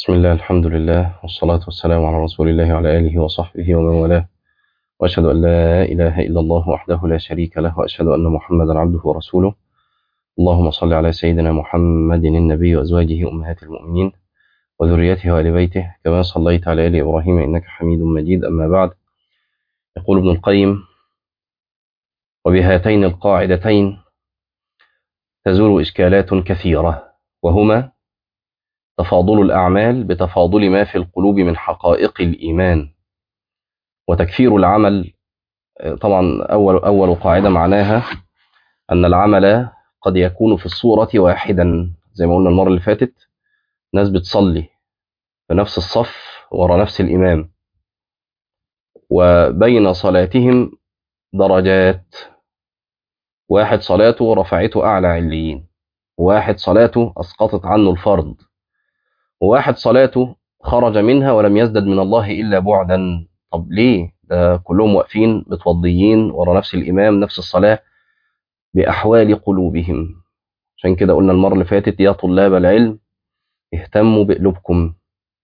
بسم الله الحمد لله والصلاة والسلام على رسول الله وعلى آله وصحبه ومن والاه وأشهد أن لا إله إلا الله وحده لا شريك له وأشهد أن محمدا عبده ورسوله اللهم صل على سيدنا محمد النبي وأزواجه أمهات المؤمنين وذريته وآل بيته كما صليت على آل إبراهيم إنك حميد مجيد أما بعد يقول ابن القيم وبهاتين القاعدتين تزول إشكالات كثيرة وهما تفاضل الأعمال بتفاضل ما في القلوب من حقائق الإيمان وتكفير العمل طبعا أول, أول قاعدة معناها أن العمل قد يكون في الصورة واحدا زي ما قلنا المرة اللي فاتت ناس بتصلي في نفس الصف ورا نفس الإمام وبين صلاتهم درجات واحد صلاته رفعته أعلى عليين واحد صلاته أسقطت عنه الفرض وواحد صلاته خرج منها ولم يزدد من الله إلا بعدا طب ليه ده كلهم واقفين متوضيين ورا نفس الإمام نفس الصلاة بأحوال قلوبهم عشان كده قلنا المرة اللي فاتت يا طلاب العلم اهتموا بقلوبكم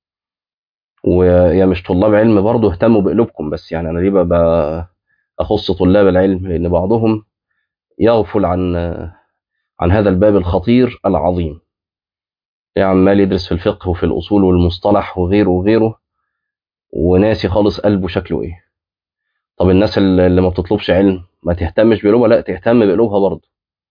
ويا مش طلاب علم برضه اهتموا بقلوبكم بس يعني أنا ليه بقى أخص طلاب العلم لأن بعضهم يغفل عن عن هذا الباب الخطير العظيم يعني عمال يدرس في الفقه وفي الأصول والمصطلح وغيره وغيره وناسي خالص قلبه شكله ايه طب الناس اللي ما بتطلبش علم ما تهتمش بقلوبها لا تهتم بقلوبها برضه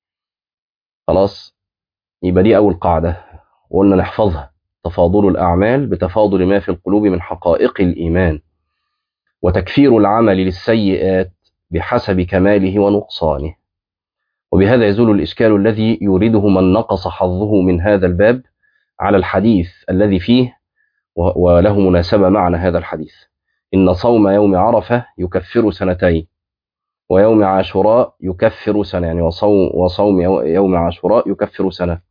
خلاص يبقى دي أول قاعدة وقلنا نحفظها تفاضل الأعمال بتفاضل ما في القلوب من حقائق الإيمان وتكفير العمل للسيئات بحسب كماله ونقصانه وبهذا يزول الإشكال الذي يريده من نقص حظه من هذا الباب على الحديث الذي فيه وله مناسبة معنى هذا الحديث إن صوم يوم عرفة يكفر سنتين ويوم عاشوراء يكفر سنة يعني وصوم, وصوم يوم عاشوراء يكفر سنة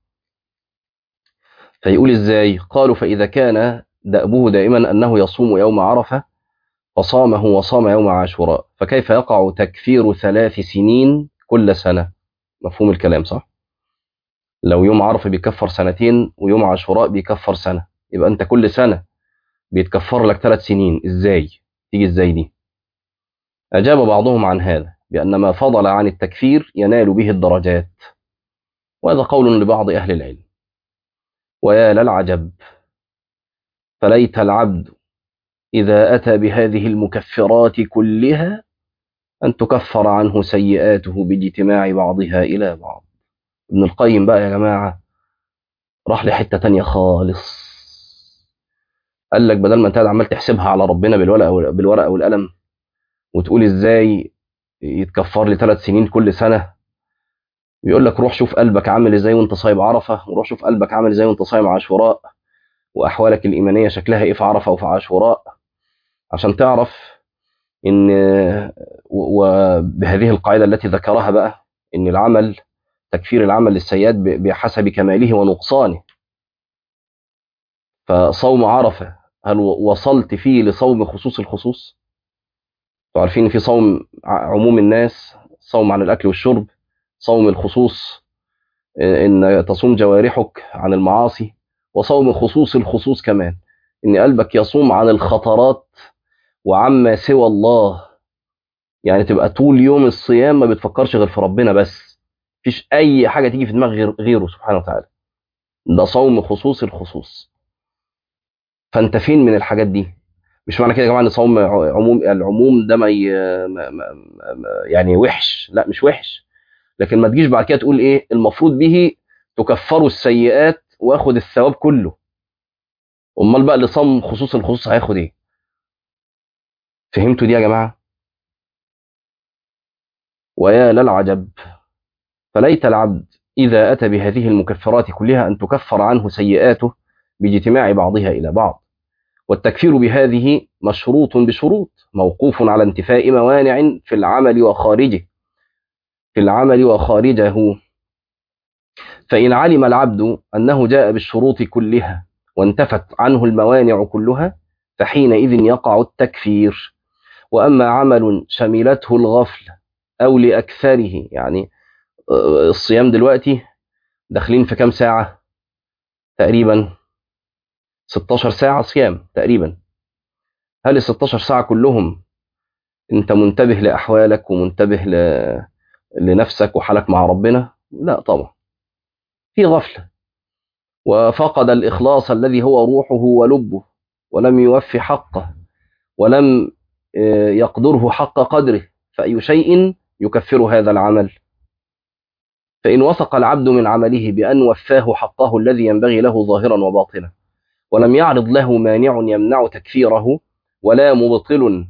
فيقول إزاي قالوا فإذا كان دأبه دائما أنه يصوم يوم عرفة فصامه وصام يوم عاشوراء فكيف يقع تكفير ثلاث سنين كل سنة مفهوم الكلام صح لو يوم عرفة بيكفر سنتين ويوم عاشوراء بيكفر سنة يبقى أنت كل سنة بيتكفر لك ثلاث سنين إزاي تيجي إزاي دي أجاب بعضهم عن هذا بأن ما فضل عن التكفير ينال به الدرجات وهذا قول لبعض أهل العلم ويا للعجب فليت العبد إذا أتى بهذه المكفرات كلها أن تكفر عنه سيئاته باجتماع بعضها إلى بعض ابن القيم بقى يا جماعة راح لحتة تانية خالص قال لك بدل ما انت عمال تحسبها على ربنا بالورقة بالورقة والقلم وتقول ازاي يتكفر لي ثلاث سنين كل سنة بيقول لك روح شوف قلبك عامل ازاي وانت صايم عرفة وروح شوف قلبك عامل ازاي وانت صايم عاشوراء واحوالك الايمانية شكلها ايه في عرفة وفي عاشوراء عشان تعرف ان وبهذه القاعدة التي ذكرها بقى ان العمل تكفير العمل للسيئات بحسب كماله ونقصانه فصوم عرفة هل وصلت فيه لصوم خصوص الخصوص عارفين ان في صوم عموم الناس صوم عن الاكل والشرب صوم الخصوص ان تصوم جوارحك عن المعاصي وصوم خصوص الخصوص كمان ان قلبك يصوم عن الخطرات وعما سوى الله يعني تبقى طول يوم الصيام ما بتفكرش غير في ربنا بس مفيش اي حاجه تيجي في دماغ غير غيره سبحانه وتعالى ده صوم خصوص الخصوص فانت فين من الحاجات دي مش معنى كده يا جماعه ان صوم عموم العموم ده ما يعني وحش لا مش وحش لكن ما تجيش بعد كده تقول ايه المفروض به تكفروا السيئات واخد الثواب كله امال بقى اللي صام خصوص الخصوص هياخد ايه فهمتوا دي يا جماعه ويا للعجب فليت العبد إذا أتى بهذه المكفرات كلها أن تكفر عنه سيئاته باجتماع بعضها إلى بعض والتكفير بهذه مشروط بشروط موقوف على انتفاء موانع في العمل وخارجه في العمل وخارجه فإن علم العبد أنه جاء بالشروط كلها وانتفت عنه الموانع كلها فحينئذ يقع التكفير وأما عمل شملته الغفلة أو لأكثره يعني الصيام دلوقتي داخلين في كام ساعة تقريبا 16 ساعة صيام تقريبا هل ال 16 ساعة كلهم انت منتبه لأحوالك ومنتبه ل... لنفسك وحالك مع ربنا لا طبعا في غفلة وفقد الإخلاص الذي هو روحه ولبه ولم يوفي حقه ولم يقدره حق قدره فأي شيء يكفر هذا العمل فإن وثق العبد من عمله بأن وفاه حقه الذي ينبغي له ظاهرا وباطنا ولم يعرض له مانع يمنع تكفيره ولا مبطل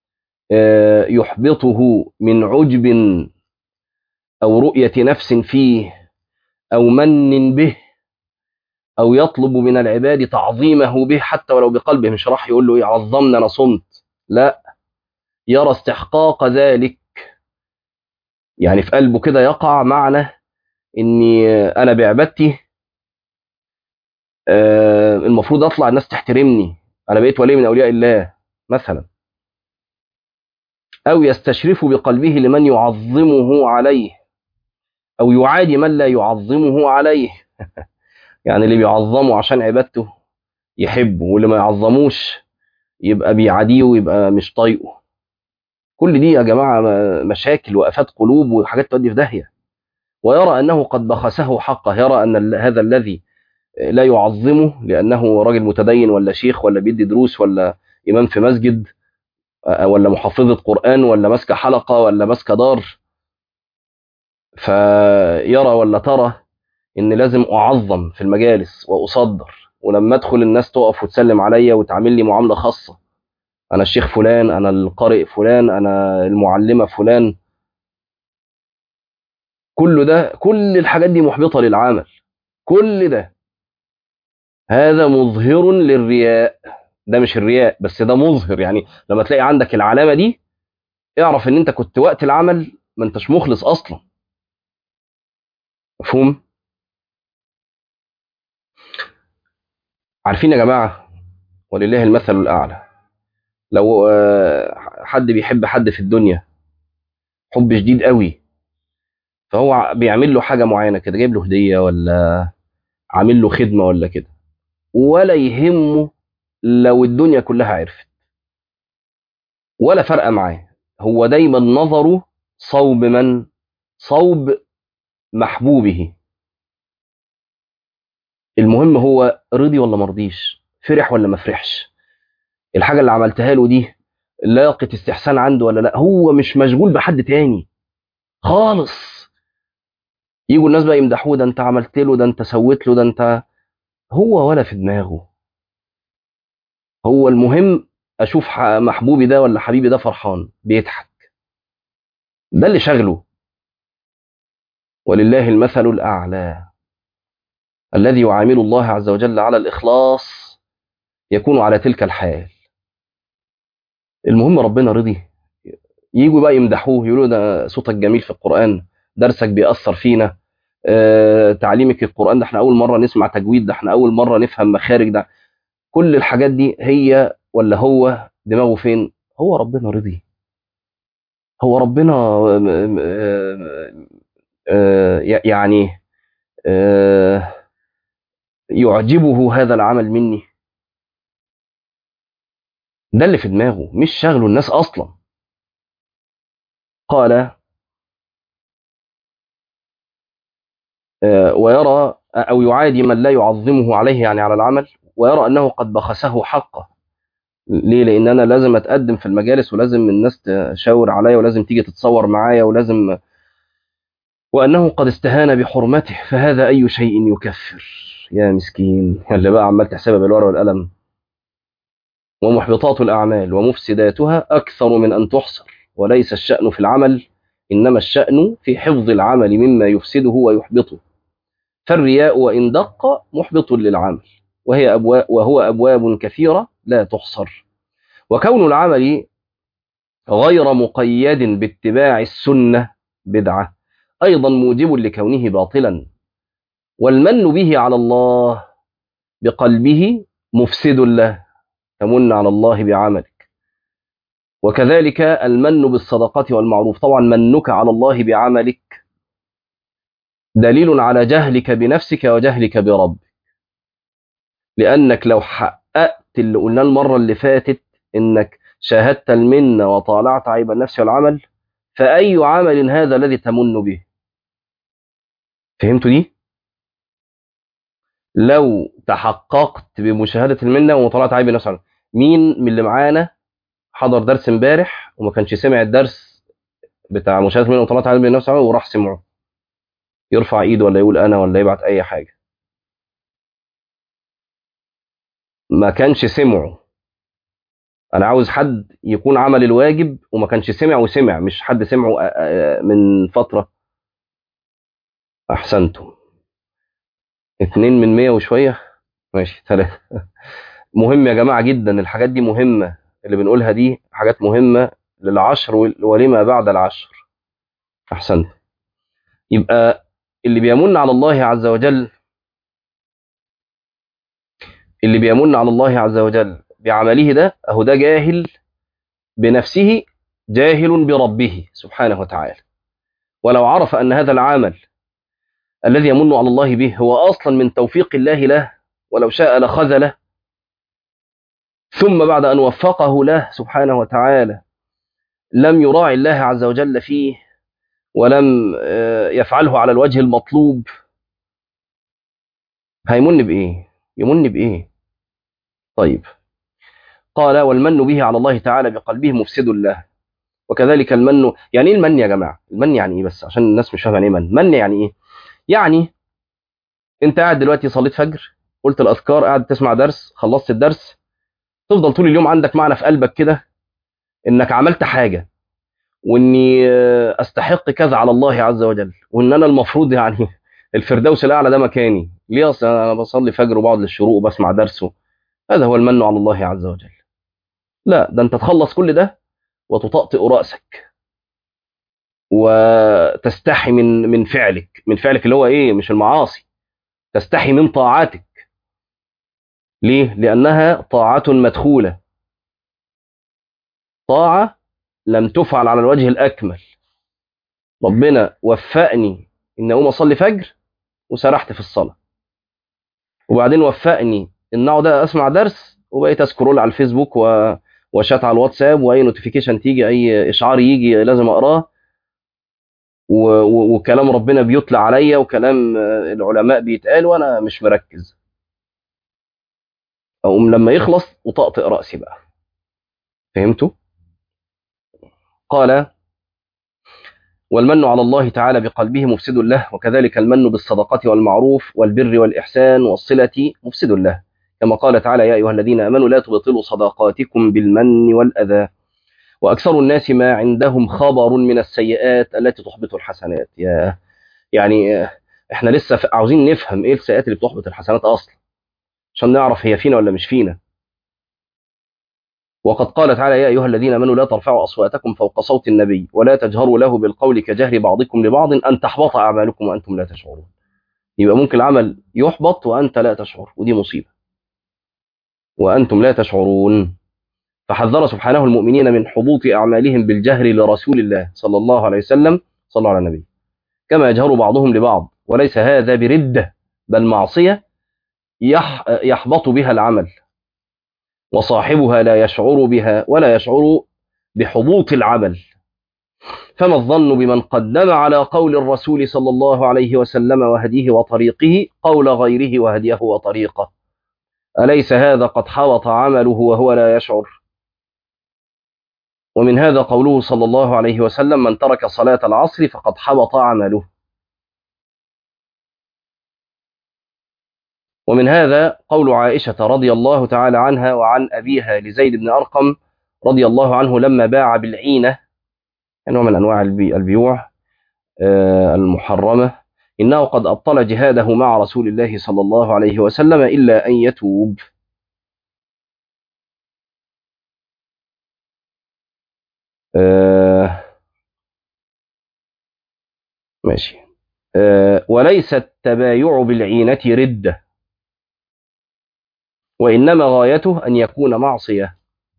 يحبطه من عجب أو رؤية نفس فيه أو من به أو يطلب من العباد تعظيمه به حتى ولو بقلبه مش راح يقول له إيه عظمنا أنا صمت لا يرى استحقاق ذلك يعني في قلبه كده يقع معنى إني أنا بعبادتي المفروض أطلع الناس تحترمني أنا بقيت ولي من أولياء الله مثلا أو يستشرف بقلبه لمن يعظمه عليه أو يعادي من لا يعظمه عليه يعني اللي بيعظمه عشان عبادته يحبه واللي ما يعظموش يبقى بيعاديه ويبقى مش طايقه كل دي يا جماعة مشاكل وآفات قلوب وحاجات تودي في داهية ويرى أنه قد بخسه حقه يرى أن هذا الذي لا يعظمه لأنه راجل متدين ولا شيخ ولا بيدي دروس ولا إمام في مسجد ولا محفظة قرآن ولا ماسكة حلقة ولا ماسكة دار فيرى ولا ترى ان لازم اعظم في المجالس واصدر ولما ادخل الناس تقف وتسلم عليا وتعامل لي معامله خاصه انا الشيخ فلان انا القارئ فلان انا المعلمه فلان كل ده كل الحاجات دي محبطه للعمل كل ده هذا مظهر للرياء ده مش الرياء بس ده مظهر يعني لما تلاقي عندك العلامه دي اعرف ان انت كنت وقت العمل ما انتش مخلص اصلا مفهوم عارفين يا جماعة ولله المثل الأعلى لو حد بيحب حد في الدنيا حب شديد قوي فهو بيعمل له حاجة معينة كده جايب له هدية ولا عامل له خدمة ولا كده ولا يهمه لو الدنيا كلها عرفت ولا فرق معاه هو دايما نظره صوب من صوب محبوبه المهم هو رضي ولا مرضيش فرح ولا ما فرحش الحاجة اللي عملتها له دي لاقت استحسان عنده ولا لا هو مش مشغول بحد تاني خالص يجوا الناس بقى يمدحوه ده انت عملت له ده انت سويت له ده انت هو ولا في دماغه هو المهم اشوف محبوبي ده ولا حبيبي ده فرحان بيضحك ده اللي شغله ولله المثل الاعلى الذي يعامل الله عز وجل على الإخلاص يكون على تلك الحال المهم ربنا رضي يجوا بقى يمدحوه يقولوا ده صوتك جميل في القرآن درسك بيأثر فينا آه، تعليمك القرآن ده احنا أول مرة نسمع تجويد ده احنا أول مرة نفهم مخارج ده كل الحاجات دي هي ولا هو دماغه فين هو ربنا رضي هو ربنا آه، آه، يعني يعجبه هذا العمل مني ده اللي في دماغه مش شغله الناس اصلا قال ويرى او يعادي من لا يعظمه عليه يعني على العمل ويرى انه قد بخسه حقه ليه لان انا لازم اتقدم في المجالس ولازم الناس تشاور عليا ولازم تيجي تتصور معايا ولازم وانه قد استهان بحرمته فهذا اي شيء يكفر يا مسكين اللي بقى عمال تحسبها بالورقه والقلم ومحبطات الأعمال ومفسداتها أكثر من أن تحصر وليس الشأن في العمل إنما الشأن في حفظ العمل مما يفسده ويحبطه فالرياء وإن دق محبط للعمل وهي أبواب وهو أبواب كثيرة لا تحصر وكون العمل غير مقيد باتباع السنة بدعة أيضا موجب لكونه باطلا والمن به على الله بقلبه مفسد له تمن على الله بعملك وكذلك المن بالصدقة والمعروف طبعا منك على الله بعملك دليل على جهلك بنفسك وجهلك بربك لأنك لو حققت اللي قلناه المرة اللي فاتت إنك شاهدت المنة وطالعت عيب النفس والعمل فأي عمل هذا الذي تمن به فهمتوا دي؟ لو تحققت بمشاهدة المنة ومطالعة عيب النفس والعمل مين من اللي معانا حضر درس امبارح وما كانش سمع الدرس بتاع مشاهدة المنة ومطالعة عيب النفس والعمل وراح سمعه يرفع ايده ولا يقول انا ولا يبعت اي حاجة ما كانش سمعه انا عاوز حد يكون عمل الواجب وما كانش سمع وسمع مش حد سمعه من فترة احسنتم اتنين من مية وشوية ماشي ثلاثة مهم يا جماعة جدا الحاجات دي مهمة اللي بنقولها دي حاجات مهمة للعشر ولما بعد العشر احسنت يبقى اللي بيمن على الله عز وجل اللي بيمن على الله عز وجل بعمله ده اهو ده جاهل بنفسه جاهل بربه سبحانه وتعالى ولو عرف ان هذا العمل الذي يمن على الله به هو اصلا من توفيق الله له ولو شاء لخذله ثم بعد ان وفقه له سبحانه وتعالى لم يراعي الله عز وجل فيه ولم يفعله على الوجه المطلوب هيمن بايه يمن بايه طيب قال والمن به على الله تعالى بقلبه مفسد له وكذلك المن يعني ايه المن يا جماعه المن يعني ايه بس عشان الناس مش فاهمه يعني ايه من من يعني ايه يعني انت قاعد دلوقتي صليت فجر قلت الاذكار قاعد تسمع درس خلصت الدرس تفضل طول اليوم عندك معنى في قلبك كده انك عملت حاجه واني استحق كذا على الله عز وجل وان انا المفروض يعني الفردوس الاعلى ده مكاني ليه اصل انا بصلي فجر وبقعد للشروق وبسمع درسه هذا هو المن على الله عز وجل لا ده انت تخلص كل ده وتطأطئ رأسك وتستحي من من فعلك من فعلك اللي هو ايه مش المعاصي تستحي من طاعاتك ليه لأنها طاعة مدخولة طاعة لم تفعل على الوجه الأكمل ربنا وفقني إن أقوم أصلي فجر وسرحت في الصلاة وبعدين وفقني إن أقعد أسمع درس وبقيت أسكرول على الفيسبوك و... وشات على الواتساب وأي نوتيفيكيشن تيجي أي إشعار يجي لازم أقراه و... و... وكلام ربنا بيطلع عليا وكلام العلماء بيتقال وأنا مش مركز أقوم لما يخلص وطأطئ رأسي بقى فهمتوا؟ قال والمن على الله تعالى بقلبه مفسد له وكذلك المن بالصدقة والمعروف والبر والإحسان والصلة مفسد له كما قال تعالى يا أيها الذين آمنوا لا تبطلوا صدقاتكم بالمن والأذى وأكثر الناس ما عندهم خبر من السيئات التي تحبط الحسنات يا يعني احنا لسه عاوزين نفهم ايه السيئات اللي بتحبط الحسنات اصلا عشان نعرف هي فينا ولا مش فينا وقد قال تعالى يا أيها الذين آمنوا لا ترفعوا أصواتكم فوق صوت النبي ولا تجهروا له بالقول كجهر بعضكم لبعض أن تحبط أعمالكم وأنتم لا تشعرون يبقى ممكن العمل يحبط وأنت لا تشعر ودي مصيبة وأنتم لا تشعرون فحذر سبحانه المؤمنين من حبوط أعمالهم بالجهر لرسول الله صلى الله عليه وسلم صلى على النبي كما يجهر بعضهم لبعض وليس هذا بردة بل معصية يحبط بها العمل وصاحبها لا يشعر بها ولا يشعر بحبوط العمل فما الظن بمن قدم على قول الرسول صلى الله عليه وسلم وهديه وطريقه قول غيره وهديه وطريقه أليس هذا قد حبط عمله وهو لا يشعر ومن هذا قوله صلى الله عليه وسلم من ترك صلاة العصر فقد حبط عمله ومن هذا قول عائشة رضي الله تعالى عنها وعن أبيها لزيد بن أرقم رضي الله عنه لما باع بالعينة نوع من أنواع البيوع المحرمة إنه قد أبطل جهاده مع رسول الله صلى الله عليه وسلم إلا أن يتوب ماشي وليس التبايع بالعينة ردة وإنما غايته أن يكون معصية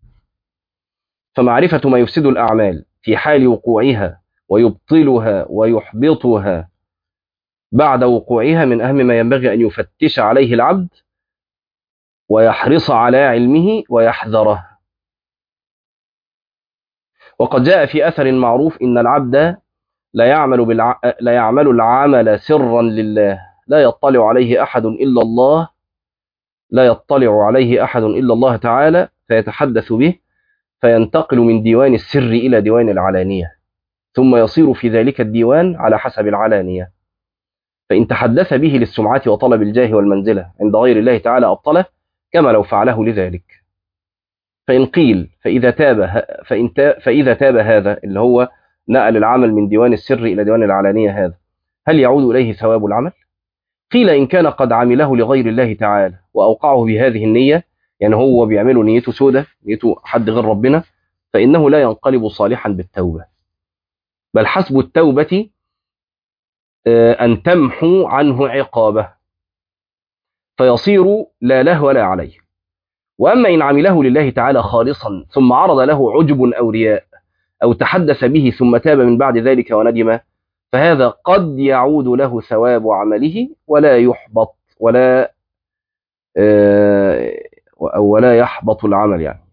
فمعرفة ما يفسد الأعمال في حال وقوعها ويبطلها ويحبطها بعد وقوعها من أهم ما ينبغي أن يفتش عليه العبد ويحرص على علمه ويحذره وقد جاء في أثر معروف إن العبد لا يعمل, بالع... لا يعمل العمل سرا لله لا يطلع عليه أحد إلا الله لا يطلع عليه أحد إلا الله تعالى فيتحدث به فينتقل من ديوان السر إلى ديوان العلانية ثم يصير في ذلك الديوان على حسب العلانية فإن تحدث به للسمعة وطلب الجاه والمنزلة عند غير الله تعالى أبطله كما لو فعله لذلك فإن قيل فإذا تاب فإن تاب فإذا تاب هذا اللي هو نقل العمل من ديوان السر إلى ديوان العلانية هذا هل يعود إليه ثواب العمل؟ قيل إن كان قد عمله لغير الله تعالى وأوقعه بهذه النية يعني هو بيعمله نيته سودة نيته حد غير ربنا فإنه لا ينقلب صالحا بالتوبة بل حسب التوبة أن تمحو عنه عقابه فيصير لا له ولا عليه وأما إن عمله لله تعالى خالصا ثم عرض له عجب أو رياء أو تحدث به ثم تاب من بعد ذلك وندم فهذا قد يعود له ثواب عمله ولا يحبط ولا أو ولا يحبط العمل يعني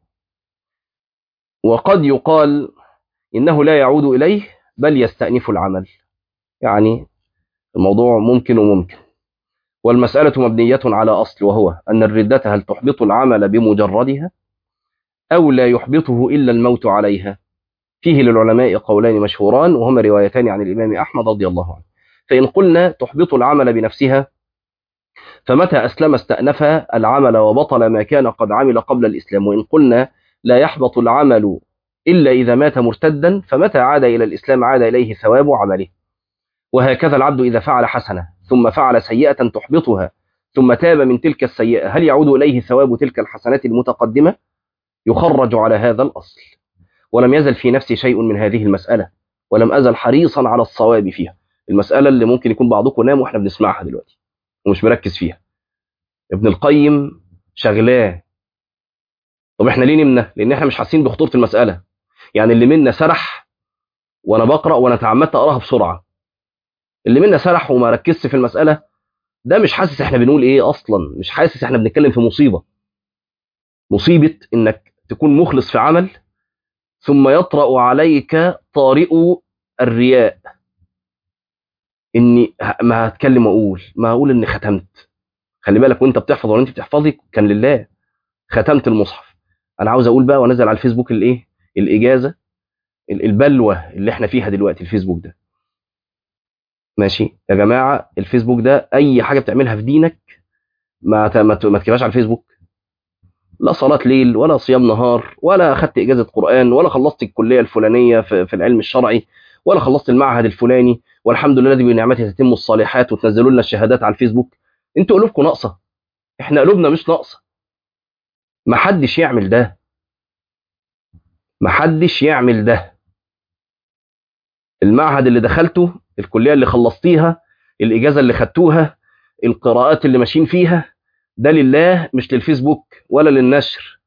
وقد يقال إنه لا يعود إليه بل يستأنف العمل يعني الموضوع ممكن وممكن والمسألة مبنية على أصل وهو أن الردة هل تحبط العمل بمجردها أو لا يحبطه إلا الموت عليها فيه للعلماء قولان مشهوران وهما روايتان عن الإمام أحمد رضي الله عنه فإن قلنا تحبط العمل بنفسها فمتى أسلم استأنف العمل وبطل ما كان قد عمل قبل الإسلام وإن قلنا لا يحبط العمل إلا إذا مات مرتدا فمتى عاد إلى الإسلام عاد إليه ثواب عمله وهكذا العبد إذا فعل حسنة ثم فعل سيئة تحبطها ثم تاب من تلك السيئة هل يعود إليه ثواب تلك الحسنات المتقدمة يخرج على هذا الأصل ولم يزل في نفسي شيء من هذه المسألة ولم أزل حريصا على الصواب فيها المسألة اللي ممكن يكون بعضكم نام وإحنا بنسمعها دلوقتي ومش مركز فيها ابن القيم شغلاه طب احنا ليه نمنا لان احنا مش حاسين بخطوره المساله يعني اللي منا سرح وانا بقرا وانا تعمدت اقراها بسرعه اللي منا سرح وما ركزش في المساله ده مش حاسس احنا بنقول ايه اصلا مش حاسس احنا بنتكلم في مصيبه مصيبه انك تكون مخلص في عمل ثم يطرا عليك طارئ الرياء اني ما هتكلم واقول ما اقول اني ختمت خلي بالك وانت بتحفظ ولا انت بتحفظي كان لله ختمت المصحف انا عاوز اقول بقى وانزل على الفيسبوك الايه الاجازه البلوه اللي احنا فيها دلوقتي الفيسبوك ده ماشي يا جماعه الفيسبوك ده اي حاجه بتعملها في دينك ما ما تكتبهاش على الفيسبوك لا صلاة ليل ولا صيام نهار ولا أخدت إجازة قرآن ولا خلصت الكلية الفلانية في, في العلم الشرعي ولا خلصت المعهد الفلاني والحمد لله الذي بنعمته تتم الصالحات وتنزلوا لنا الشهادات على الفيسبوك انتوا قلوبكم ناقصة احنا قلوبنا مش ناقصة ما حدش يعمل ده ما حدش يعمل ده المعهد اللي دخلته الكلية اللي خلصتيها الإجازة اللي خدتوها القراءات اللي ماشيين فيها ده لله مش للفيسبوك ولا للنشر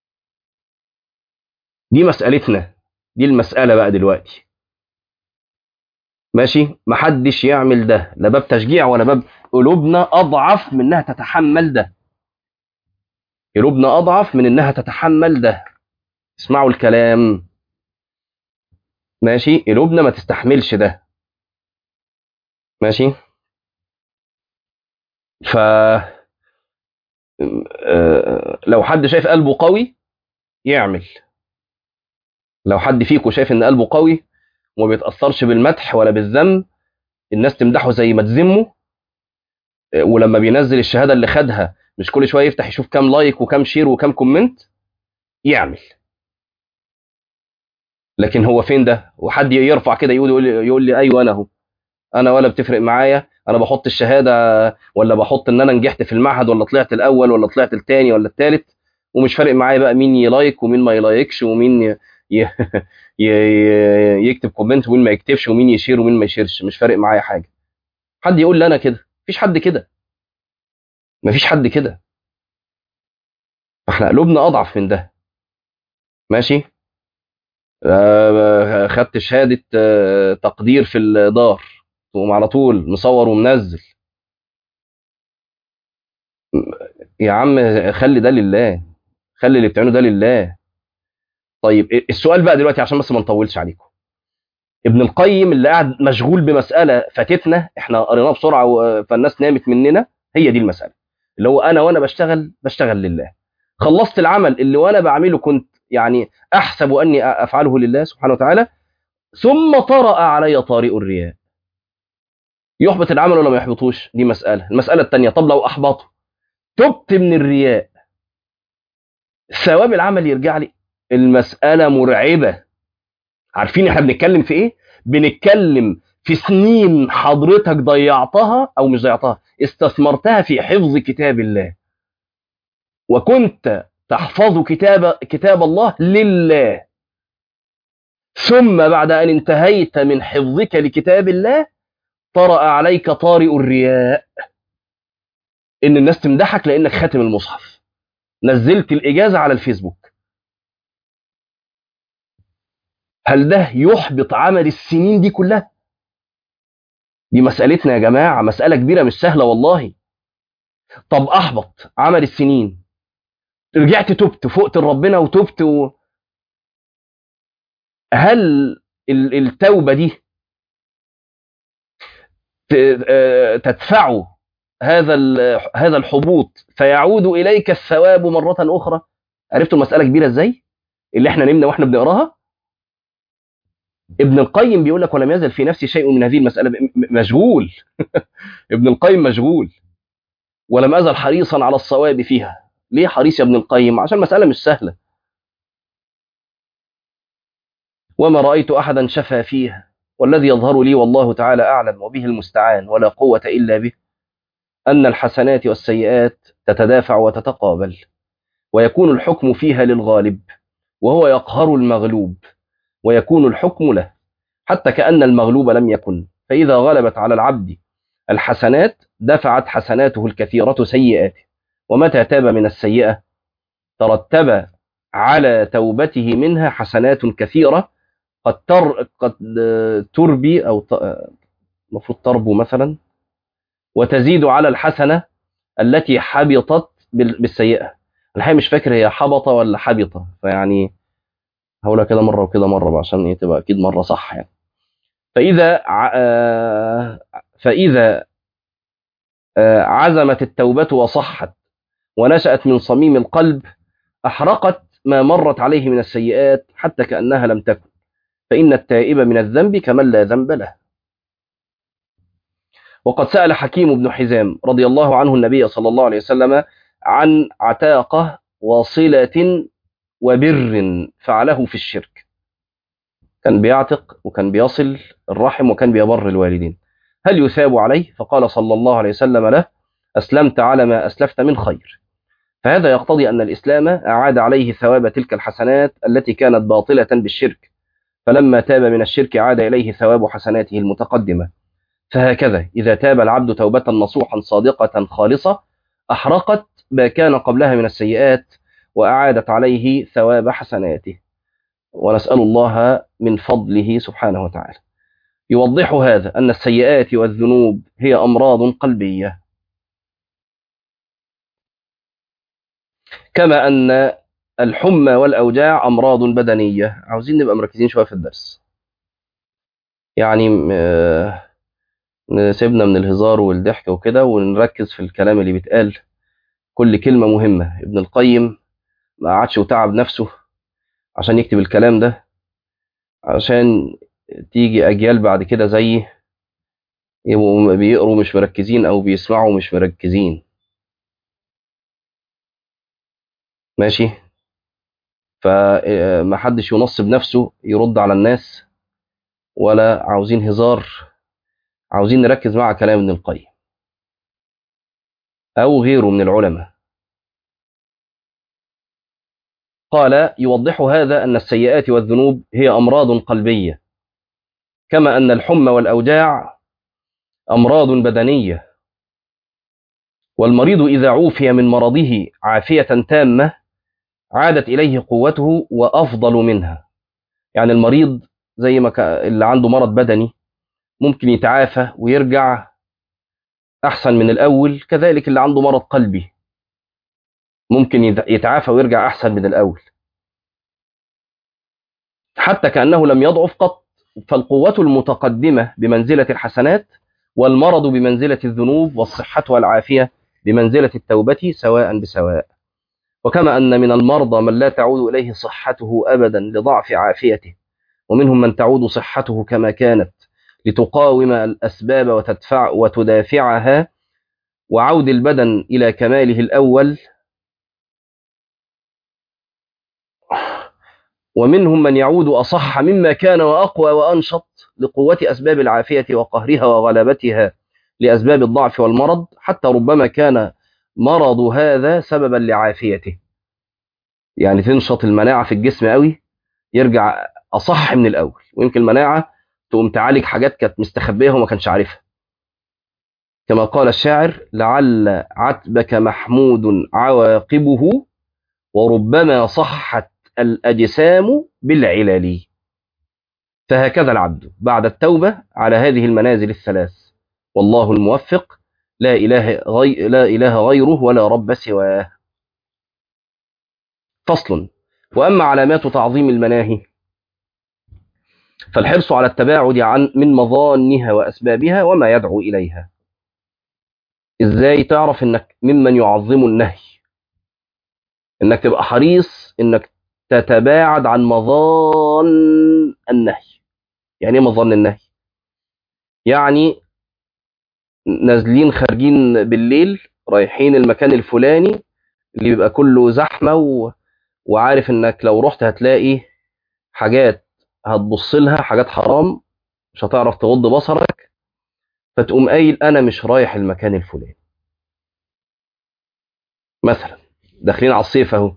دي مسألتنا دي المسألة بقى دلوقتي ماشي محدش يعمل ده لا باب تشجيع ولا باب قلوبنا أضعف من إنها تتحمل ده قلوبنا أضعف من إنها تتحمل ده اسمعوا الكلام ماشي قلوبنا ما تستحملش ده ماشي ف لو حد شايف قلبه قوي يعمل لو حد فيكم شايف ان قلبه قوي وما بيتاثرش بالمدح ولا بالذم الناس تمدحه زي ما تذمه ولما بينزل الشهاده اللي خدها مش كل شويه يفتح يشوف كام لايك وكام شير وكام كومنت يعمل لكن هو فين ده وحد يرفع كده يقول يقول لي ايوه انا اهو انا ولا بتفرق معايا انا بحط الشهاده ولا بحط ان انا نجحت في المعهد ولا طلعت الاول ولا طلعت الثاني ولا الثالث ومش فارق معايا بقى مين يلايك ومين ما يلايكش ومين ي... ي... ي... يكتب كومنت ومين ما يكتبش ومين يشير ومين ما يشيرش مش فارق معايا حاجه حد يقول لي انا كده مفيش حد كده مفيش حد كده احنا قلوبنا اضعف من ده ماشي آه خدت شهاده آه تقدير في الدار تقوم على طول مصور ومنزل يا عم خلي ده لله خلي اللي بتعمله ده لله طيب السؤال بقى دلوقتي عشان بس ما نطولش عليكم ابن القيم اللي قاعد مشغول بمساله فاتتنا احنا قريناها بسرعه و- فالناس نامت مننا هي دي المساله اللي هو انا وانا بشتغل بشتغل لله خلصت العمل اللي وانا بعمله كنت يعني احسب اني افعله لله سبحانه وتعالى ثم طرأ علي طارئ الرياء يحبط العمل ولا ما يحبطوش دي مساله المساله الثانيه طب لو احبطه تبت من الرياء ثواب العمل يرجع لي المساله مرعبه عارفين احنا بنتكلم في ايه بنتكلم في سنين حضرتك ضيعتها او مش ضيعتها استثمرتها في حفظ كتاب الله وكنت تحفظ كتاب كتاب الله لله ثم بعد ان انتهيت من حفظك لكتاب الله طرأ عليك طارئ الرياء ان الناس تمدحك لانك خاتم المصحف نزلت الاجازه على الفيسبوك هل ده يحبط عمل السنين دي كلها دي مسألتنا يا جماعة مسألة كبيرة مش سهلة والله طب أحبط عمل السنين رجعت تبت فقت لربنا وتبت و... هل ال- التوبة دي ت- آه، تدفع هذا ال- هذا الحبوط فيعود إليك الثواب مرة أخرى عرفتوا المسألة كبيرة إزاي اللي احنا نمنا واحنا بنقراها ابن القيم بيقول لك ولم يزل في نفسي شيء من هذه المسألة م- م- مشغول ابن القيم مشغول ولم أزل حريصا على الصواب فيها ليه حريص يا ابن القيم عشان المسألة مش سهلة وما رأيت أحدا شفى فيها والذي يظهر لي والله تعالى أعلم وبه المستعان ولا قوة إلا به أن الحسنات والسيئات تتدافع وتتقابل ويكون الحكم فيها للغالب وهو يقهر المغلوب ويكون الحكم له حتى كأن المغلوب لم يكن فإذا غلبت على العبد الحسنات دفعت حسناته الكثيرة سيئاته ومتى تاب من السيئة ترتب على توبته منها حسنات كثيرة قد تر قد تربي أو ت- المفروض تربو مثلا وتزيد على الحسنة التي حبطت بال- بالسيئة الحقيقة مش فاكر هي حبط ولا حبطة فيعني هقولها كده مرة وكده مرة بقى عشان إيه تبقى أكيد مرة صح يعني فإذا ع- آه، فإذا آه، عزمت التوبة وصحت ونشأت من صميم القلب أحرقت ما مرت عليه من السيئات حتى كأنها لم تكن فإن التائب من الذنب كمن لا ذنب له وقد سأل حكيم بن حزام رضي الله عنه النبي صلى الله عليه وسلم عن عتاقة وصلة وبر فعله في الشرك كان بيعتق وكان بيصل الرحم وكان بيبر الوالدين هل يثاب عليه فقال صلى الله عليه وسلم له أسلمت على ما أسلفت من خير فهذا يقتضي أن الإسلام أعاد عليه ثواب تلك الحسنات التي كانت باطلة بالشرك فلما تاب من الشرك عاد إليه ثواب حسناته المتقدمة فهكذا إذا تاب العبد توبة نصوحا صادقة خالصة أحرقت ما كان قبلها من السيئات وأعادت عليه ثواب حسناته ونسأل الله من فضله سبحانه وتعالى يوضح هذا أن السيئات والذنوب هي أمراض قلبية كما أن الحمى والأوجاع أمراض بدنية عاوزين نبقى مركزين شوية في الدرس يعني آه، نسيبنا من الهزار والضحك وكده ونركز في الكلام اللي بيتقال كل كلمة مهمة ابن القيم ما قعدش وتعب نفسه عشان يكتب الكلام ده عشان تيجي أجيال بعد كده زي يبقوا بيقروا مش مركزين أو بيسمعوا مش مركزين ماشي فما حدش ينصب نفسه يرد على الناس ولا عاوزين هزار عاوزين نركز مع كلام ابن القيم أو غيره من العلماء قال يوضح هذا أن السيئات والذنوب هي أمراض قلبية كما أن الحمى والأوجاع أمراض بدنية والمريض إذا عوفي من مرضه عافية تامة عادت إليه قوته وأفضل منها يعني المريض زي ما كا- اللي عنده مرض بدني ممكن يتعافى ويرجع أحسن من الأول كذلك اللي عنده مرض قلبي ممكن يت- يتعافى ويرجع أحسن من الأول حتى كأنه لم يضعف قط فالقوة المتقدمة بمنزلة الحسنات والمرض بمنزلة الذنوب والصحة والعافية بمنزلة التوبة سواء بسواء وكما أن من المرضى من لا تعود إليه صحته أبدا لضعف عافيته ومنهم من تعود صحته كما كانت لتقاوم الأسباب وتدفع وتدافعها وعود البدن إلى كماله الأول ومنهم من يعود أصح مما كان وأقوى وأنشط لقوة أسباب العافية وقهرها وغلبتها لأسباب الضعف والمرض حتى ربما كان مرض هذا سببا لعافيته يعني تنشط المناعة في الجسم قوي يرجع أصح من الأول ويمكن المناعة تقوم تعالج حاجات كانت مستخبية وما كانش عارفها كما قال الشاعر لعل عتبك محمود عواقبه وربما صحت الأجسام بالعلل فهكذا العبد بعد التوبة على هذه المنازل الثلاث والله الموفق لا إله, غي لا إله غيره ولا رب سواه فصل وأما علامات تعظيم المناهي فالحرص على التباعد عن من مظانها وأسبابها وما يدعو إليها إزاي تعرف إنك ممن يعظم النهي إنك تبقى حريص إنك تتباعد عن مظان النهي يعني ايه مظان النهي يعني نازلين خارجين بالليل رايحين المكان الفلاني اللي بيبقى كله زحمة و... وعارف انك لو رحت هتلاقي حاجات هتبص لها حاجات حرام مش هتعرف تغض بصرك فتقوم قايل انا مش رايح المكان الفلاني مثلا داخلين على الصيف اهو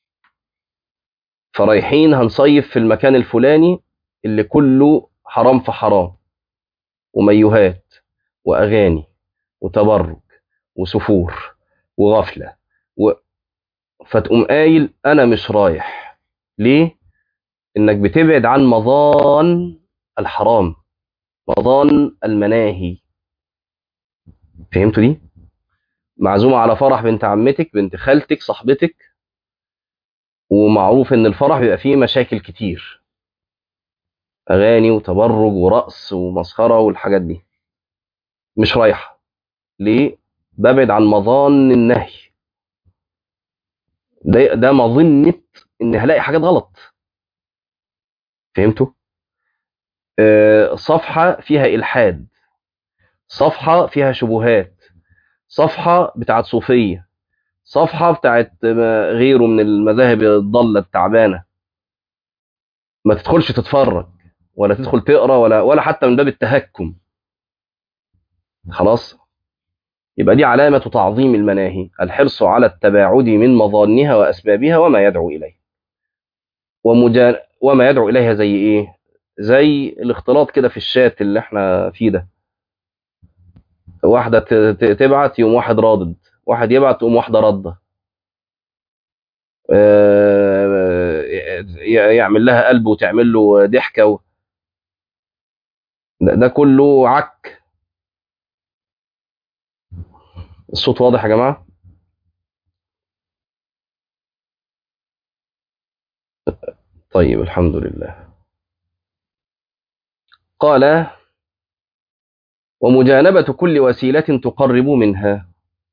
فرايحين هنصيف في المكان الفلاني اللي كله حرام في حرام وميوهات واغاني وتبرج وسفور وغفله و... فتقوم قايل انا مش رايح ليه انك بتبعد عن مظان الحرام مظان المناهي فهمتوا دي معزومه على فرح بنت عمتك بنت خالتك صاحبتك ومعروف ان الفرح بيبقى فيه مشاكل كتير اغاني وتبرج ورقص ومسخره والحاجات دي مش رايحه ليه ببعد عن مظان النهي ده ده مظنه ان هلاقي حاجات غلط فهمتوا آه صفحه فيها الحاد صفحه فيها شبهات صفحه بتاعت صوفيه صفحه بتاعت غيره من المذاهب الضاله التعبانه ما تدخلش تتفرج ولا تدخل تقرا ولا ولا حتى من باب التهكم خلاص يبقى دي علامة تعظيم المناهي الحرص على التباعد من مظانها وأسبابها وما يدعو إليه ومجا... وما يدعو إليها زي إيه زي الاختلاط كده في الشات اللي احنا فيه ده واحدة ت... ت... تبعت يوم واحد رادد واحد يبعت تقوم واحدة ردة آه... يعمل لها قلب وتعمل له ضحكة و... ده, ده كله عك الصوت واضح يا جماعة طيب الحمد لله قال ومجانبة كل وسيلة تقرب منها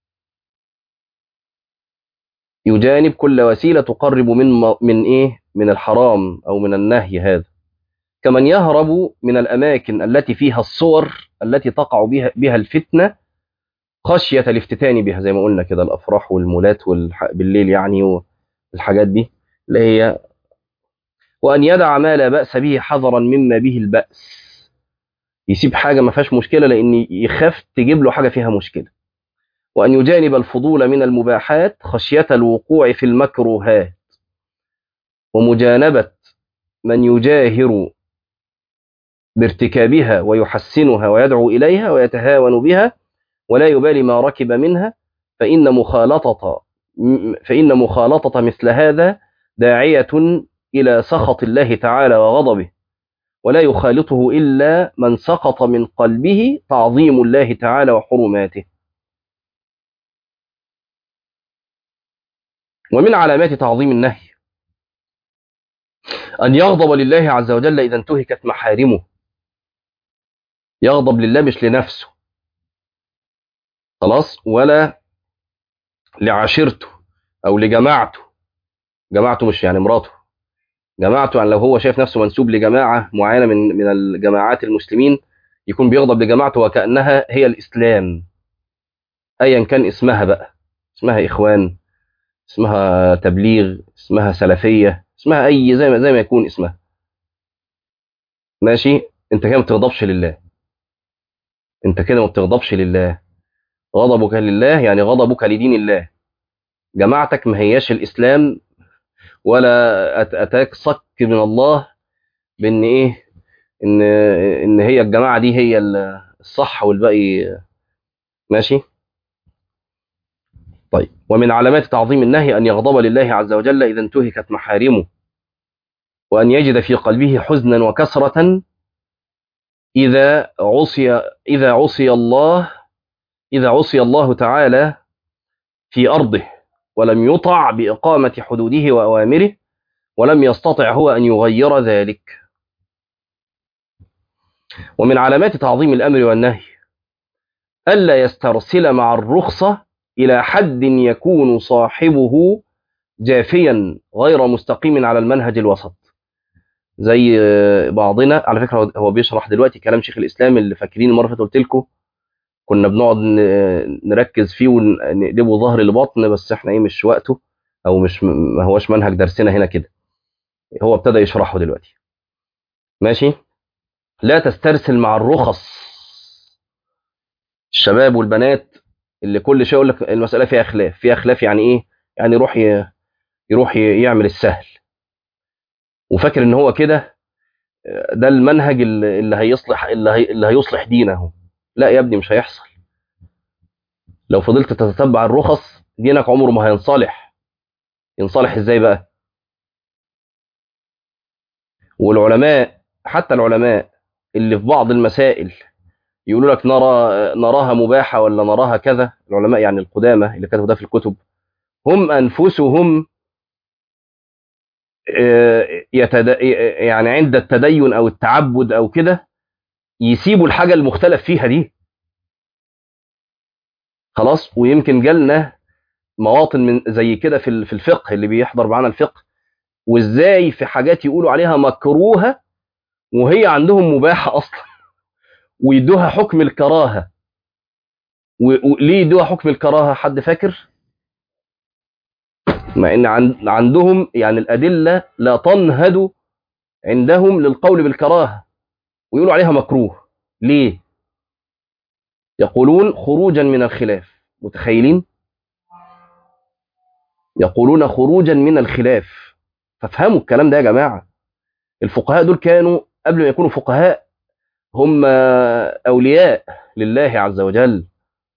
يجانب كل وسيلة تقرب من من إيه من الحرام أو من النهي هذا كمن يهرب من الأماكن التي فيها الصور التي تقع بها, بها الفتنة خشية الافتتان بها زي ما قلنا كده الأفراح والمولات والح... بالليل يعني والحاجات دي اللي هي وأن يدع ما لا بأس به حذرا مما به البأس يسيب حاجة ما فيهاش مشكلة لأن يخاف تجيب له حاجة فيها مشكلة وأن يجانب الفضول من المباحات خشية الوقوع في المكروهات ومجانبة من يجاهر بارتكابها ويحسنها ويدعو إليها ويتهاون بها ولا يبالي ما ركب منها فإن مخالطة فإن مخالطة مثل هذا داعية إلى سخط الله تعالى وغضبه ولا يخالطه إلا من سقط من قلبه تعظيم الله تعالى وحرماته ومن علامات تعظيم النهي أن يغضب لله عز وجل إذا انتهكت محارمه يغضب لله مش لنفسه خلاص ولا لعشيرته أو لجماعته جماعته مش يعني مراته جماعته يعني لو هو شايف نفسه منسوب لجماعة معينة من من الجماعات المسلمين يكون بيغضب لجماعته وكأنها هي الإسلام أيا كان اسمها بقى اسمها إخوان اسمها تبليغ اسمها سلفية اسمها أي زي ما زي ما يكون اسمها ماشي أنت كده ما بتغضبش لله أنت كده ما بتغضبش لله غضبك لله يعني غضبك لدين الله جماعتك ما هياش الإسلام ولا أتاك صك من الله بأن إيه إن إن هي الجماعة دي هي الصح والباقي ماشي طيب ومن علامات تعظيم النهي أن يغضب لله عز وجل إذا انتهكت محارمه وأن يجد في قلبه حزنا وكسرة إذا عصي إذا عصي الله إذا عصي الله تعالى في أرضه ولم يطع بإقامة حدوده وأوامره ولم يستطع هو أن يغير ذلك ومن علامات تعظيم الأمر والنهي ألا يسترسل مع الرخصة إلى حد يكون صاحبه جافيا غير مستقيم على المنهج الوسط زي بعضنا على فكرة هو بيشرح دلوقتي كلام شيخ الإسلام اللي فاكرين المرة اللي قلت لكم كنا بنقعد نركز فيه ونقلبه ظهر البطن بس احنا ايه مش وقته او مش ما هوش منهج درسنا هنا كده هو ابتدى يشرحه دلوقتي ماشي لا تسترسل مع الرخص الشباب والبنات اللي كل شيء يقول لك المساله فيها خلاف فيها خلاف يعني ايه يعني يروح ي... يروح ي... يعمل السهل وفاكر ان هو كده ده المنهج اللي هيصلح اللي, هي... اللي هيصلح دينه لا يا ابني مش هيحصل لو فضلت تتتبع الرخص دينك عمره ما هينصلح ينصلح ازاي بقى والعلماء حتى العلماء اللي في بعض المسائل يقولوا لك نرى نراها مباحة ولا نراها كذا العلماء يعني القدامى اللي كتبوا ده في الكتب هم أنفسهم يتد... يعني عند التدين أو التعبد أو كده يسيبوا الحاجة المختلف فيها دي خلاص ويمكن جالنا مواطن من زي كده في في الفقه اللي بيحضر معانا الفقه وازاي في حاجات يقولوا عليها مكروهه وهي عندهم مباحه اصلا ويدوها حكم الكراهه وليه يدوها حكم الكراهه حد فاكر مع ان عندهم يعني الادله لا تنهد عندهم للقول بالكراهه ويقولوا عليها مكروه ليه يقولون خروجا من الخلاف متخيلين يقولون خروجا من الخلاف فافهموا الكلام ده يا جماعه الفقهاء دول كانوا قبل ما يكونوا فقهاء هم اولياء لله عز وجل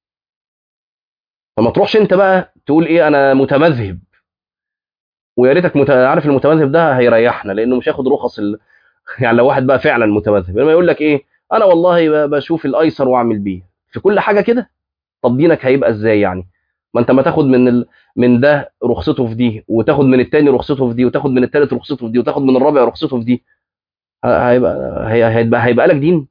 فما تروحش انت بقى تقول ايه انا متمذهب ويا ريتك مت... عارف المتمذهب ده هيريحنا لانه مش هياخد رخص ال... يعني لو واحد بقى فعلا متمذهب لما يقول لك ايه انا والله بشوف الايسر واعمل بيه في كل حاجه كده طب دينك هيبقى ازاي يعني ما انت ما تاخد من ال... من ده رخصته في دي وتاخد من التاني رخصته في دي وتاخد من التالت رخصته في دي وتاخد من الرابع رخصته في دي هيبقى هيبقى هيبقى لك دين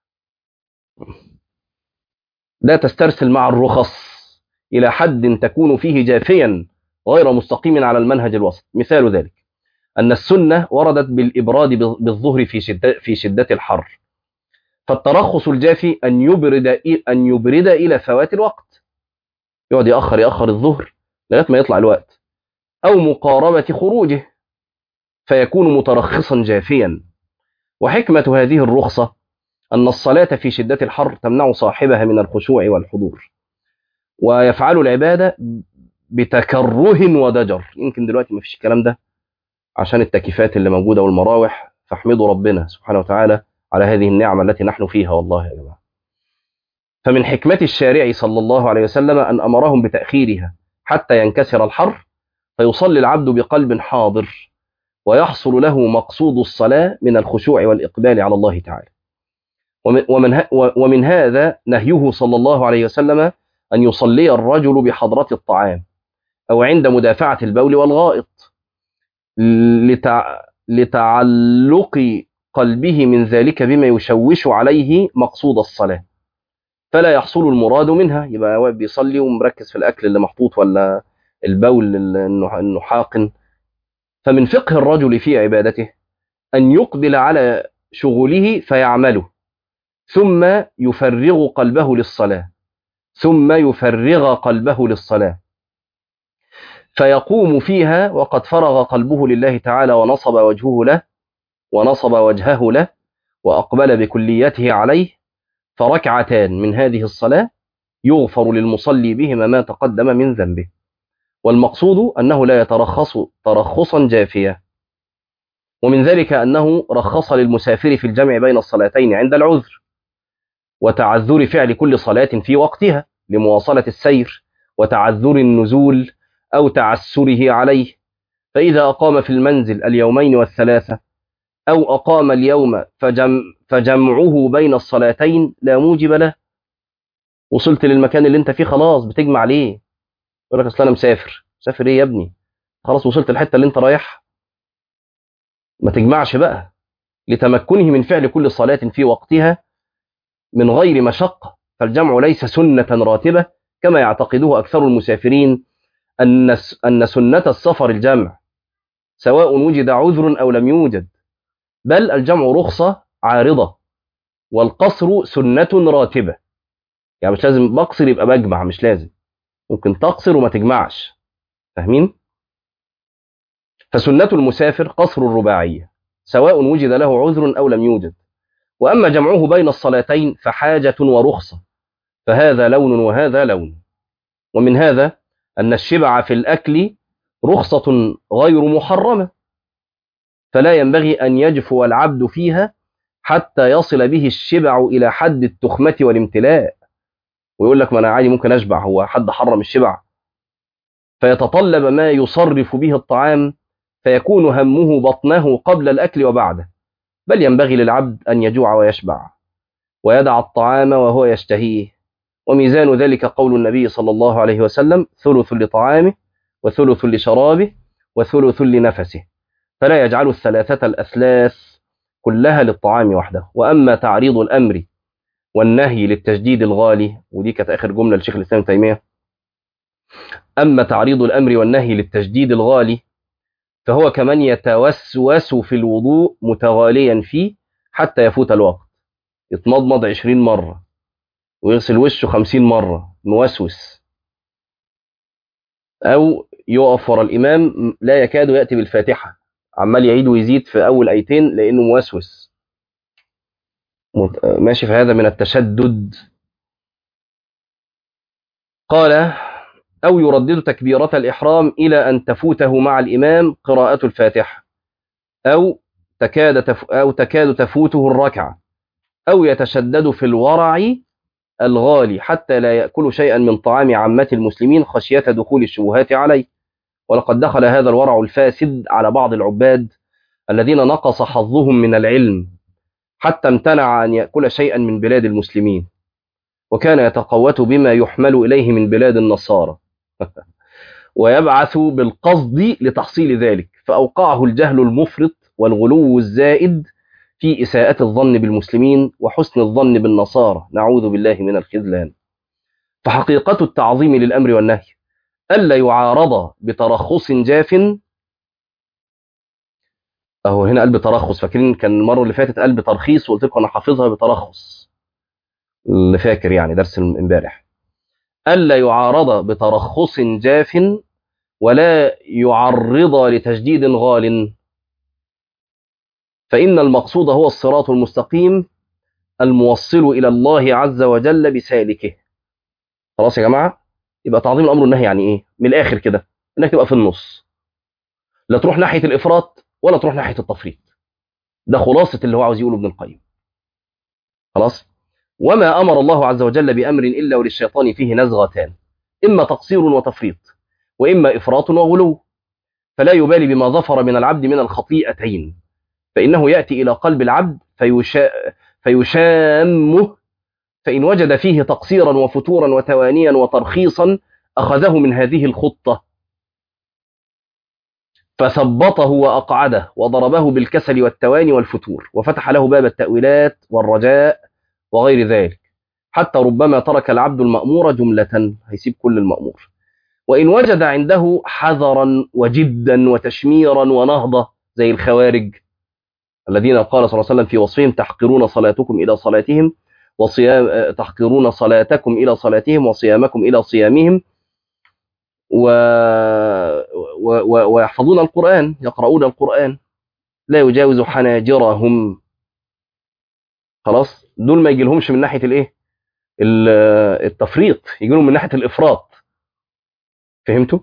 لا تسترسل مع الرخص الى حد تكون فيه جافيا غير مستقيم على المنهج الوسط مثال ذلك ان السنه وردت بالابراد بالظهر في شده في شده الحر فالترخص الجافي ان يبرد ان يبرد الى فوات الوقت يقعد ياخر ياخر الظهر لغايه ما يطلع الوقت او مقاربه خروجه فيكون مترخصا جافيا وحكمه هذه الرخصه ان الصلاه في شده الحر تمنع صاحبها من الخشوع والحضور ويفعل العباده بتكره وضجر يمكن دلوقتي ما فيش الكلام ده عشان التكييفات اللي موجوده والمراوح فاحمدوا ربنا سبحانه وتعالى على هذه النعمه التي نحن فيها والله يا جماعه فمن حكمة الشارع صلى الله عليه وسلم أن أمرهم بتأخيرها حتى ينكسر الحر فيصلي العبد بقلب حاضر ويحصل له مقصود الصلاة من الخشوع والإقبال على الله تعالى ومن, ومن هذا نهيه صلى الله عليه وسلم أن يصلي الرجل بحضرة الطعام أو عند مدافعة البول والغائط لتع... لتعلق قلبه من ذلك بما يشوش عليه مقصود الصلاة فلا يحصل المراد منها يبقى واقف بيصلي ومركز في الأكل اللي محطوط ولا البول اللي إنه حاقن فمن فقه الرجل في عبادته أن يقبل على شغله فيعمله ثم يفرغ قلبه للصلاة ثم يفرغ قلبه للصلاة فيقوم فيها وقد فرغ قلبه لله تعالى ونصب وجهه له ونصب وجهه له وأقبل بكليته عليه فركعتان من هذه الصلاة يغفر للمصلي بهما ما تقدم من ذنبه والمقصود أنه لا يترخص ترخصا جافيا ومن ذلك أنه رخص للمسافر في الجمع بين الصلاتين عند العذر وتعذر فعل كل صلاة في وقتها لمواصلة السير وتعذر النزول أو تعسره عليه فإذا أقام في المنزل اليومين والثلاثة أو أقام اليوم فجم فجمعه بين الصلاتين لا موجب له وصلت للمكان اللي انت فيه خلاص بتجمع ليه يقول لك اصل انا مسافر مسافر ايه يا ابني خلاص وصلت الحته اللي انت رايحها ما تجمعش بقى لتمكنه من فعل كل صلاة في وقتها من غير مشقة فالجمع ليس سنة راتبة كما يعتقده أكثر المسافرين أن أن سنة السفر الجمع سواء وجد عذر أو لم يوجد بل الجمع رخصة عارضة والقصر سنة راتبة يعني مش لازم بقصر يبقى بجمع مش لازم ممكن تقصر وما تجمعش فاهمين؟ فسنة المسافر قصر الرباعية سواء وجد له عذر أو لم يوجد وأما جمعه بين الصلاتين فحاجة ورخصة فهذا لون وهذا لون ومن هذا أن الشبع في الأكل رخصة غير محرمة فلا ينبغي أن يجفو العبد فيها حتى يصل به الشبع إلى حد التخمة والامتلاء ويقول لك ما أنا عادي ممكن أشبع هو حد حرم الشبع فيتطلب ما يصرف به الطعام فيكون همه بطنه قبل الأكل وبعده بل ينبغي للعبد أن يجوع ويشبع ويدع الطعام وهو يشتهيه وميزان ذلك قول النبي صلى الله عليه وسلم ثلث لطعامه وثلث لشرابه وثلث لنفسه فلا يجعل الثلاثة الأثلاث كلها للطعام وحده وأما تعريض الأمر والنهي للتجديد الغالي ودي كانت آخر جملة لشيخ الإسلام تيمية أما تعريض الأمر والنهي للتجديد الغالي فهو كمن يتوسوس في الوضوء متغاليا فيه حتى يفوت الوقت يتمضمض عشرين مرة ويغسل وشه خمسين مرة موسوس أو يقف ورا الإمام لا يكاد يأتي بالفاتحة عمال يعيد ويزيد في أول أيتين لأنه موسوس ماشي في هذا من التشدد قال أو يردد تكبيرة الإحرام إلى أن تفوته مع الإمام قراءة الفاتحة أو تكاد تف أو تكاد تفوته الركعة أو يتشدد في الورع الغالي حتى لا يأكل شيئا من طعام عامة المسلمين خشية دخول الشبهات عليه ولقد دخل هذا الورع الفاسد على بعض العباد الذين نقص حظهم من العلم حتى امتنع أن يأكل شيئا من بلاد المسلمين وكان يتقوت بما يحمل إليه من بلاد النصارى ويبعث بالقصد لتحصيل ذلك فأوقعه الجهل المفرط والغلو الزائد في إساءة الظن بالمسلمين وحسن الظن بالنصارى نعوذ بالله من الخذلان فحقيقة التعظيم للأمر والنهي ألا يعارض بترخص جاف أهو هنا قلب ترخص فاكرين كان المرة اللي فاتت قلب ترخيص وقلت لكم أنا حافظها بترخص اللي فاكر يعني درس امبارح ألا يعارض بترخص جاف ولا يعرض لتجديد غال فإن المقصود هو الصراط المستقيم الموصل إلى الله عز وجل بسالكه خلاص يا جماعة يبقى تعظيم الأمر والنهي يعني إيه من الآخر كده إنك تبقى في النص لا تروح ناحية الإفراط ولا تروح ناحية التفريط ده خلاصة اللي هو عاوز يقوله ابن القيم خلاص وما أمر الله عز وجل بأمر إلا وللشيطان فيه نزغتان إما تقصير وتفريط وإما إفراط وغلو فلا يبالي بما ظفر من العبد من الخطيئتين فإنه يأتي إلى قلب العبد فيشا فيشامه فإن وجد فيه تقصيرا وفتورا وتوانيا وترخيصا أخذه من هذه الخطة فثبطه وأقعده وضربه بالكسل والتواني والفتور وفتح له باب التأويلات والرجاء وغير ذلك حتى ربما ترك العبد المأمور جملة هيسيب كل المأمور وإن وجد عنده حذرا وجدا وتشميرا ونهضة زي الخوارج الذين قال صلى الله عليه وسلم في وصفهم تحقرون صلاتكم إلى صلاتهم وصيام تحقرون صلاتكم إلى صلاتهم وصيامكم إلى صيامهم و... و... و... ويحفظون القرآن يقرؤون القرآن لا يجاوز حناجرهم خلاص دول ما يجي لهمش من ناحية الايه التفريط يجي لهم من ناحية الإفراط فهمتوا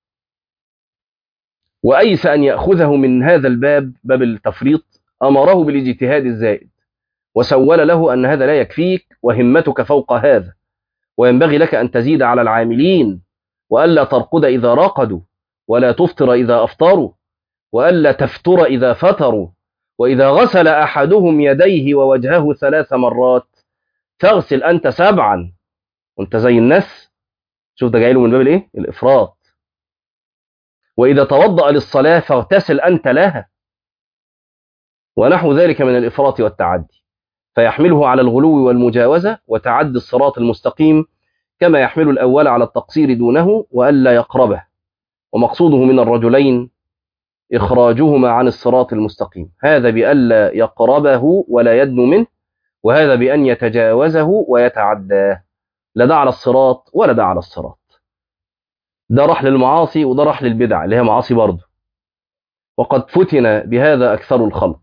وأيس أن يأخذه من هذا الباب باب التفريط أمره بالاجتهاد الزائد وسول له أن هذا لا يكفيك وهمتك فوق هذا وينبغي لك أن تزيد على العاملين وألا ترقد إذا راقدوا ولا تفطر إذا أفطروا وألا تفتر إذا فتروا وإذا غسل أحدهم يديه ووجهه ثلاث مرات تغسل أنت سبعا وانت زي الناس شوف ده جاي له من باب الايه الافراط واذا توضا للصلاه فاغتسل انت لها ونحو ذلك من الافراط والتعدي فيحمله على الغلو والمجاوزه وتعدي الصراط المستقيم كما يحمل الاول على التقصير دونه والا يقربه ومقصوده من الرجلين اخراجهما عن الصراط المستقيم هذا بالا يقربه ولا يدنو منه وهذا بان يتجاوزه ويتعداه لا ده على الصراط ولا ده على الصراط ده راح للمعاصي وده راح للبدع اللي هي معاصي برضه وقد فتن بهذا أكثر الخلق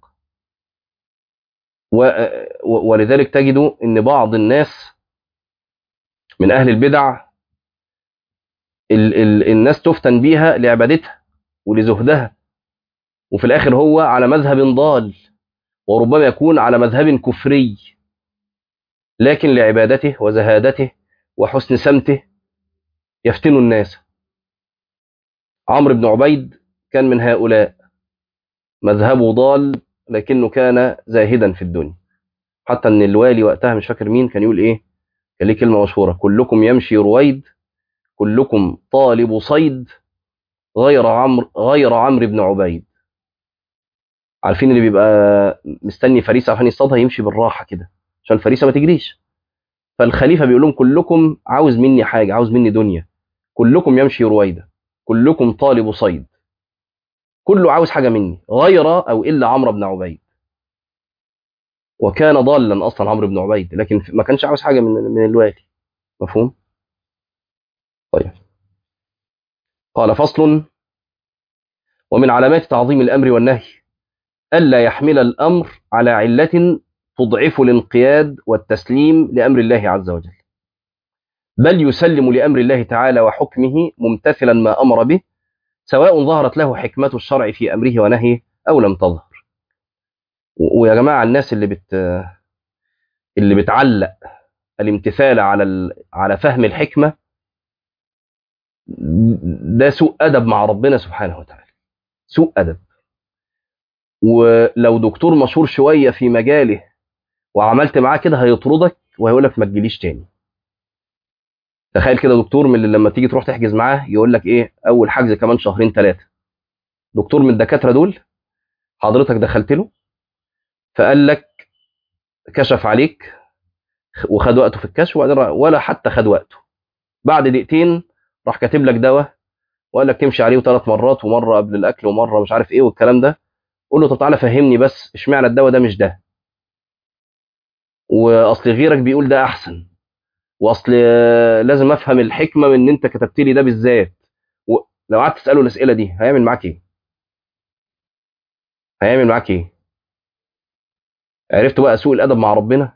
و... ولذلك تجدوا أن بعض الناس من أهل البدع ال... ال... الناس تفتن بيها لعبادتها ولزهدها وفي الآخر هو على مذهب ضال وربما يكون على مذهب كفري لكن لعبادته وزهادته وحسن سمته يفتن الناس عمرو بن عبيد كان من هؤلاء مذهبه ضال لكنه كان زاهدا في الدنيا حتى ان الوالي وقتها مش فاكر مين كان يقول ايه كان ليه كلمه مشهوره كلكم يمشي رويد كلكم طالب صيد غير عمرو غير عمرو بن عبيد عارفين اللي بيبقى مستني فريسه عشان يصطادها يمشي بالراحه كده عشان الفريسه ما تجريش فالخليفه بيقول لهم كلكم عاوز مني حاجه عاوز مني دنيا كلكم يمشي رويده كلكم طالب صيد كله عاوز حاجه مني غير او الا عمرو بن عبيد وكان ضالا اصلا عمرو بن عبيد لكن ما كانش عاوز حاجه من من الوالي مفهوم طيب قال فصل ومن علامات تعظيم الامر والنهي الا يحمل الامر على عله تضعف الانقياد والتسليم لامر الله عز وجل بل يسلم لامر الله تعالى وحكمه ممتثلا ما امر به سواء ظهرت له حكمه الشرع في امره ونهيه او لم تظهر ويا جماعه الناس اللي بت اللي بتعلق الامتثال على ال... على فهم الحكمه ده سوء ادب مع ربنا سبحانه وتعالى سوء ادب ولو دكتور مشهور شويه في مجاله وعملت معاه كده هيطردك وهيقول لك ما تجيليش تاني تخيل كده دكتور من اللي لما تيجي تروح تحجز معاه يقول لك ايه اول حجز كمان شهرين ثلاثه دكتور من الدكاتره دول حضرتك دخلت له فقال لك كشف عليك وخد وقته في الكشف ولا حتى خد وقته بعد دقيقتين راح كاتب لك دواء وقال لك تمشي عليه ثلاث مرات ومره قبل الاكل ومره مش عارف ايه والكلام ده قول له طب تعالى فهمني بس اشمعنى الدواء ده مش ده واصل غيرك بيقول ده احسن واصل لازم افهم الحكمه من ان انت كتبت لي ده بالذات لو قعدت تساله الاسئله دي هيعمل معاك ايه هيعمل معاك ايه عرفت بقى سوء الادب مع ربنا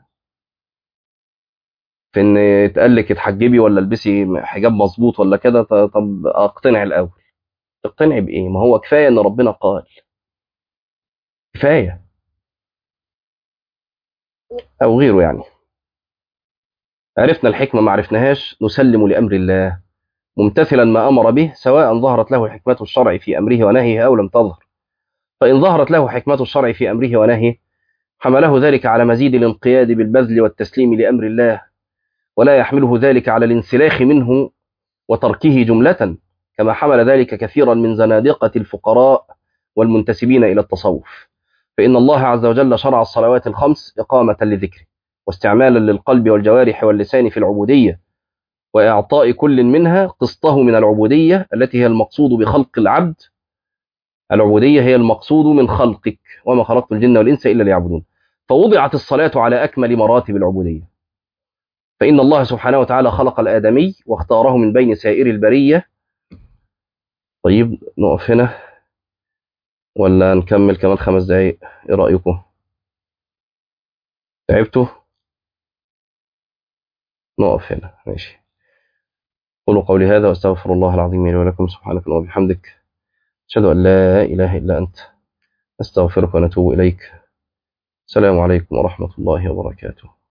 في ان يتقال لك اتحجبي ولا البسي حجاب مظبوط ولا كده طب اقتنع الاول تقتنعي بايه ما هو كفايه ان ربنا قال كفايه او غيره يعني عرفنا الحكمه ما عرفناهاش نسلم لامر الله ممتثلا ما امر به سواء ظهرت له حكمه الشرع في امره ونهيه او لم تظهر فان ظهرت له حكمه الشرع في امره ونهيه حمله ذلك على مزيد الانقياد بالبذل والتسليم لامر الله ولا يحمله ذلك على الانسلاخ منه وتركه جمله كما حمل ذلك كثيرا من زنادقه الفقراء والمنتسبين إلى التصوف فإن الله عز وجل شرع الصلوات الخمس إقامة لذكره واستعمالا للقلب والجوارح واللسان في العبودية وإعطاء كل منها قسطه من العبودية التي هي المقصود بخلق العبد العبودية هي المقصود من خلقك وما خلقت الجن والإنس إلا ليعبدون فوضعت الصلاة على أكمل مراتب العبودية فإن الله سبحانه وتعالى خلق الآدمي واختاره من بين سائر البرية طيب نقف هنا ولا نكمل كمان خمس دقايق ايه رأيكم تعبتوا نقف هنا ماشي قولوا قولي هذا واستغفر الله العظيم لي ولكم سبحانك اللهم وبحمدك أشهد أن لا إله إلا أنت نستغفرك ونتوب إليك السلام عليكم ورحمة الله وبركاته